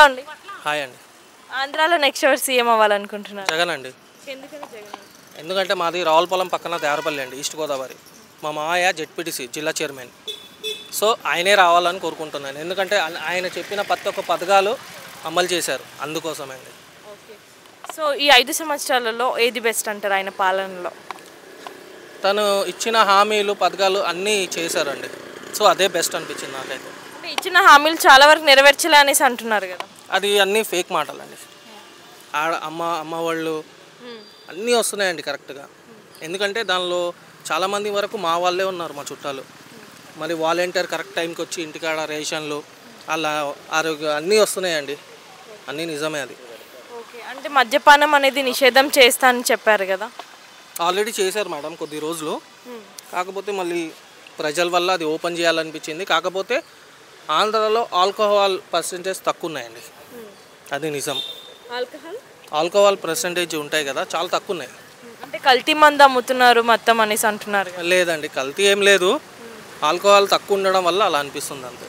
అండి హాయ్ అండి ఆంధ్రాలో నెక్స్ట్ ఎవరు సీఎం అవ్వాలనుకుంటున్నారు జగన్ అండి ఎందుకని జగన్ ఎందుకంటే మాది రావులపాలెం పక్కన దేవరపల్లి అండి ఈస్ట్ గోదావరి మా మాయ జెడ్పీటీసీ జిల్లా చైర్మన్ సో ఆయనే రావాలని కోరుకుంటున్నాను ఎందుకంటే ఆయన- ఆయన చెప్పిన ప్రతి ఒక్క పథకాలు అమలు చేశారు అందుకోసమే అండి ఓకే సో ఈ ఐదు సంవత్సరాలలో ఏది బెస్ట్ అంటారు ఆయన పాలనలో తను ఇచ్చిన హామీలు పథకాలు అన్నీ చేశారండి సో అదే బెస్ట్ అనిపించింది నాకైతే అంటే ఇచ్చిన హామీలు చాలా వరకు నెరవేర్చలే అనేసి అంటున్నారు కదా అది అన్నీ ఫేక్ మాటలండి ఆడ అమ్మ అమ్మ వాళ్ళు అన్నీ వస్తున్నాయండి కరెక్ట్గా ఎందుకంటే దానిలో చాలామంది వరకు మా వాళ్ళే ఉన్నారు మా చుట్టాలు మరి వాలంటీర్ కరెక్ట్ టైంకి వచ్చి ఇంటికాడ రేషన్లు అలా ఆరోగ్య అన్నీ వస్తున్నాయండి అన్నీ నిజమే అది ఓకే అంటే మద్యపానం అనేది నిషేధం చేస్తా అని చెప్పారు కదా ఆల్రెడీ చేశారు మేడం కొద్ది రోజులు కాకపోతే మళ్ళీ ప్రజల వల్ల అది ఓపెన్ చేయాలనిపించింది కాకపోతే ఆంధ్రాలో ఆల్కహాల్ పర్సంటేజ్ తక్కువ ఉన్నాయండి అది నిజం ఆల్కహాల్ ఆల్కహాల్ పర్సంటేజ్ ఉంటాయి కదా చాలా తక్కువ ఉన్నాయి అంటే కల్తీ మందు అమ్ముతున్నారు మొత్తం అనేసి అంటున్నారు కదా లేదండి కల్తీ ఏం లేదు ఆల్కహాల్ తక్కువ ఉండడం వల్ల అలా అనిపిస్తుంది అంతే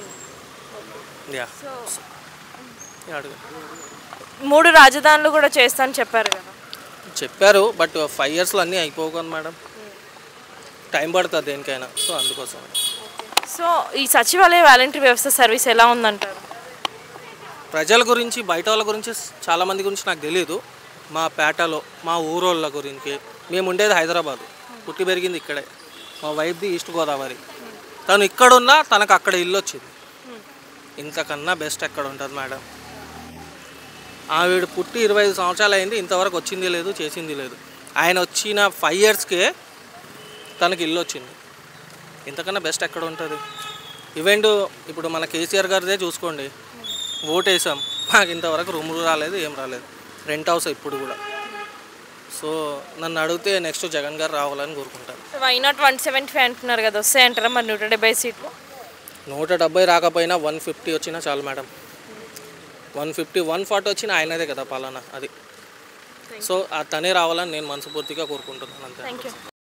యా యా, అడుగు మూడు రాజధానులు కూడా చేస్తా అని చెప్పారు కదా చెప్పారు బట్ ఫైవ్ ఇయర్స్లో అన్నీ అయిపోవు కదా మేడం టైం పడుతుంది దేనికైనా సో అందుకోసం సో ఈ సచివాలయ వాలంటీర్ వ్యవస్థ సర్వీస్ ఎలా ఉందంటారు ప్రజల గురించి బయట వాళ్ళ గురించి చాలా మంది గురించి నాకు తెలియదు మా పేటలో మా ఊరోళ్ళ గురించి మేము ఉండేది హైదరాబాద్ పుట్టి పెరిగింది ఇక్కడే మా వైఫ్ది ఈస్ట్ గోదావరి తను ఇక్కడున్నా తనకు అక్కడ ఇల్లు వచ్చింది ఇంతకన్నా బెస్ట్ ఎక్కడ ఉంటుంది మేడం ఆవిడ పుట్టి ఇరవై ఐదు సంవత్సరాలు అయింది ఇంతవరకు వచ్చింది లేదు చేసింది లేదు ఆయన వచ్చిన ఫైవ్ ఇయర్స్కే తనకి ఇల్లు వచ్చింది ఇంతకన్నా బెస్ట్ ఎక్కడ ఉంటుంది ఈవెంట్ ఇప్పుడు మన కేసీఆర్ గారిదే చూసుకోండి ఓటేసాం మాకు ఇంతవరకు రూమ్ రాలేదు ఏం రాలేదు రెంట్ హౌస్ ఇప్పుడు కూడా సో నన్ను అడిగితే నెక్స్ట్ జగన్ గారు రావాలని కోరుకుంటాను why not one seventy five అంటున్నారు కదా వస్తాయంటారా మరి నూట డెబ్బై సీట్లు నూట డెబ్బై రాకపోయినా వన్ ఫిఫ్టీ వచ్చినా చాలు madam one fifty one forty వచ్చినా ఆయనదే కదా పాలన అది సో ఆ తనే రావాలని నేను మనస్ఫూర్తిగా కోరుకుంటున్నాను అంతే థ్యాంక్ యూ